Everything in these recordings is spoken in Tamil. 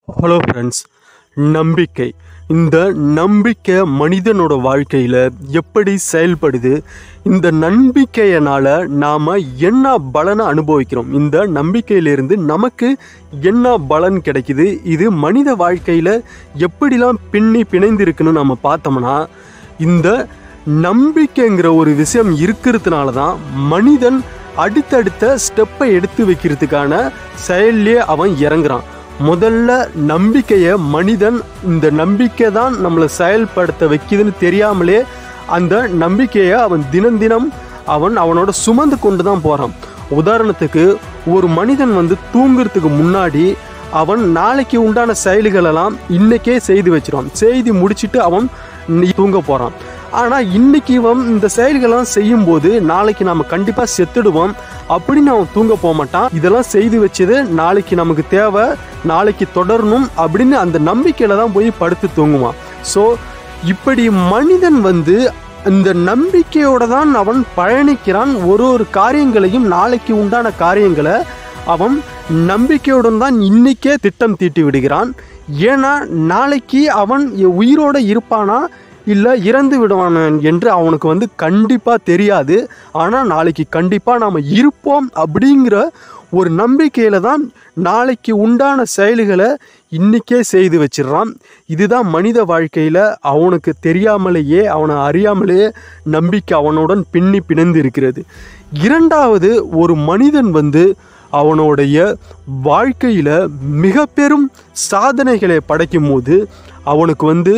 ஹலோ ஃப்ரெண்ட்ஸ் நம்பிக்கை இந்த நம்பிக்கை மனிதனோட வாழ்க்கையில் எப்படி செயல்படுது இந்த நம்பிக்கையினால் நாம் என்ன பலனை அனுபவிக்கிறோம் இந்த நம்பிக்கையிலிருந்து நமக்கு என்ன பலன் கிடைக்குது இது மனித வாழ்க்கையில் எப்படிலாம் பின்னி பிணைந்திருக்குன்னு நம்ம பார்த்தோம்னா இந்த நம்பிக்கைங்கிற ஒரு விஷயம் இருக்கிறதுனால தான் மனிதன் அடுத்தடுத்த ஸ்டெப்பை எடுத்து வைக்கிறதுக்கான செயல்லே அவன் இறங்குறான் முதல்ல நம்பிக்கையை மனிதன் இந்த நம்பிக்கை தான் நம்மளை செயல்படுத்த வைக்குதுன்னு தெரியாமலே அந்த நம்பிக்கையை அவன் தினம் தினம் அவன் அவனோட சுமந்து கொண்டு தான் போகிறான் உதாரணத்துக்கு ஒரு மனிதன் வந்து தூங்குறதுக்கு முன்னாடி அவன் நாளைக்கு உண்டான செயல்களெல்லாம் இன்னைக்கே செய்து வச்சிருவான் செய்து முடிச்சிட்டு அவன் நீ தூங்க போகிறான் ஆனால் இன்னைக்கு இவன் இந்த செயல்களெல்லாம் செய்யும்போது நாளைக்கு நம்ம கண்டிப்பாக செத்துடுவோம் அப்படின்னு அவன் தூங்க போக மாட்டான் இதெல்லாம் செய்து வச்சது நாளைக்கு நமக்கு தேவை நாளைக்கு தொடரணும் அப்படின்னு அந்த நம்பிக்கையில தான் போய் படுத்து தூங்குவான் ஸோ இப்படி மனிதன் வந்து இந்த நம்பிக்கையோட தான் அவன் பயணிக்கிறான் ஒரு ஒரு காரியங்களையும் நாளைக்கு உண்டான காரியங்களை அவன் நம்பிக்கையுடன் தான் இன்னைக்கே திட்டம் தீட்டி விடுகிறான் ஏன்னா நாளைக்கு அவன் உயிரோட இருப்பானா இல்லை இறந்து விடுவான் என்று அவனுக்கு வந்து கண்டிப்பாக தெரியாது ஆனால் நாளைக்கு கண்டிப்பாக நாம் இருப்போம் அப்படிங்கிற ஒரு நம்பிக்கையில் தான் நாளைக்கு உண்டான செயல்களை இன்றைக்கே செய்து வச்சிடுறான் இதுதான் மனித வாழ்க்கையில் அவனுக்கு தெரியாமலேயே அவனை அறியாமலேயே நம்பிக்கை அவனுடன் பின்னி பிணைந்து இருக்கிறது இரண்டாவது ஒரு மனிதன் வந்து அவனுடைய வாழ்க்கையில் மிக பெரும் சாதனைகளை படைக்கும் போது அவனுக்கு வந்து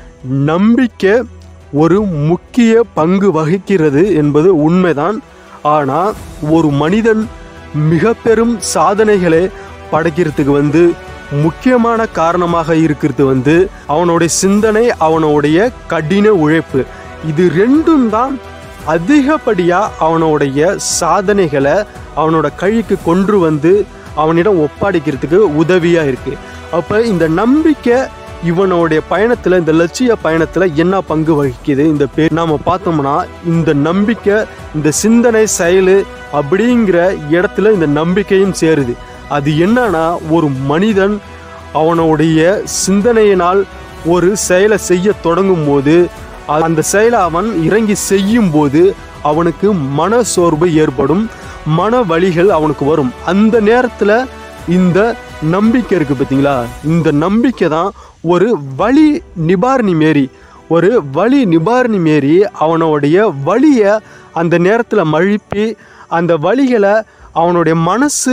நம்பிக்கை ஒரு முக்கிய பங்கு வகிக்கிறது என்பது உண்மைதான் ஆனால் ஒரு மனிதன் மிக பெரும் சாதனைகளை படைக்கிறதுக்கு வந்து முக்கியமான காரணமாக இருக்கிறது வந்து அவனுடைய சிந்தனை அவனுடைய கடின உழைப்பு இது ரெண்டும் தான் அதிகப்படியாக அவனுடைய சாதனைகளை அவனோட கழிக்கு கொண்டு வந்து அவனிடம் ஒப்படைக்கிறதுக்கு உதவியாக இருக்குது அப்போ இந்த நம்பிக்கை இவனுடைய பயணத்தில் இந்த லட்சிய பயணத்தில் என்ன பங்கு வகிக்குது இந்த பேர் நாம் பார்த்தோம்னா இந்த நம்பிக்கை இந்த சிந்தனை செயல் அப்படிங்கிற இடத்துல இந்த நம்பிக்கையும் சேருது அது என்னன்னா ஒரு மனிதன் அவனுடைய சிந்தனையினால் ஒரு செயலை செய்ய தொடங்கும் போது அந்த செயலை அவன் இறங்கி செய்யும் போது அவனுக்கு மன சோர்வு ஏற்படும் மன வழிகள் அவனுக்கு வரும் அந்த நேரத்தில் இந்த நம்பிக்கை இருக்குது பார்த்தீங்களா இந்த நம்பிக்கை தான் ஒரு வழி நிவாரணி மாரி ஒரு வழி நிவாரணி மாரி அவனுடைய வழியை அந்த நேரத்தில் மழுப்பி அந்த வழிகளை அவனுடைய மனசு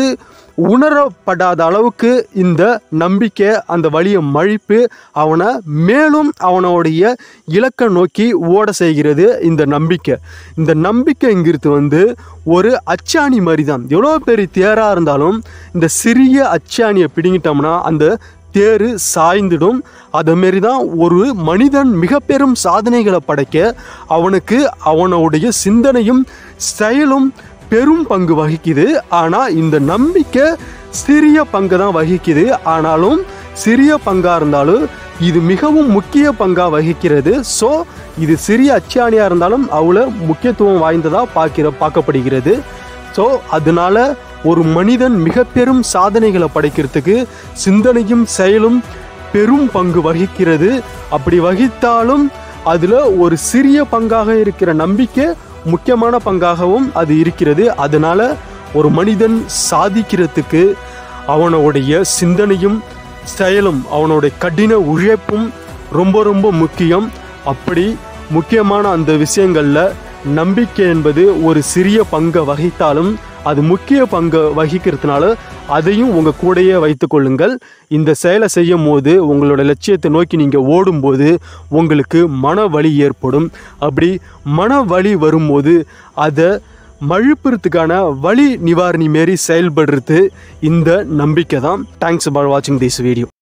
உணரப்படாத அளவுக்கு இந்த நம்பிக்கை அந்த வழியை மழிப்பு அவனை மேலும் அவனுடைய இலக்கை நோக்கி ஓட செய்கிறது இந்த நம்பிக்கை இந்த நம்பிக்கைங்கிறது வந்து ஒரு அச்சாணி மாதிரி தான் எவ்வளோ பெரிய தேராக இருந்தாலும் இந்த சிறிய அச்சாணியை பிடிங்கிட்டோம்னா அந்த தேரு சாய்ந்திடும் அதேமாரி தான் ஒரு மனிதன் மிக பெரும் சாதனைகளை படைக்க அவனுக்கு அவனுடைய சிந்தனையும் செயலும் பெரும் பங்கு வகிக்குது ஆனால் இந்த நம்பிக்கை சிறிய பங்கு தான் வகிக்குது ஆனாலும் சிறிய பங்காக இருந்தாலும் இது மிகவும் முக்கிய பங்காக வகிக்கிறது ஸோ இது சிறிய அச்சாணியாக இருந்தாலும் அவ்வளோ முக்கியத்துவம் வாய்ந்ததாக பார்க்கிற பார்க்கப்படுகிறது ஸோ அதனால ஒரு மனிதன் மிக பெரும் சாதனைகளை படைக்கிறதுக்கு சிந்தனையும் செயலும் பெரும் பங்கு வகிக்கிறது அப்படி வகித்தாலும் அதில் ஒரு சிறிய பங்காக இருக்கிற நம்பிக்கை முக்கியமான பங்காகவும் அது இருக்கிறது அதனால ஒரு மனிதன் சாதிக்கிறதுக்கு அவனுடைய சிந்தனையும் செயலும் அவனுடைய கடின உழைப்பும் ரொம்ப ரொம்ப முக்கியம் அப்படி முக்கியமான அந்த விஷயங்களில் நம்பிக்கை என்பது ஒரு சிறிய பங்கை வகித்தாலும் அது முக்கிய பங்கை வகிக்கிறதுனால அதையும் உங்கள் கூடையே வைத்து கொள்ளுங்கள் இந்த செயலை செய்யும் போது உங்களோட லட்சியத்தை நோக்கி நீங்கள் ஓடும்போது உங்களுக்கு மன வலி ஏற்படும் அப்படி மன வலி வரும்போது அதை மழுப்புறதுக்கான வலி நிவாரணி மாரி செயல்படுறது இந்த நம்பிக்கை தான் தேங்க்ஸ் ஃபார் வாட்சிங் திஸ் வீடியோ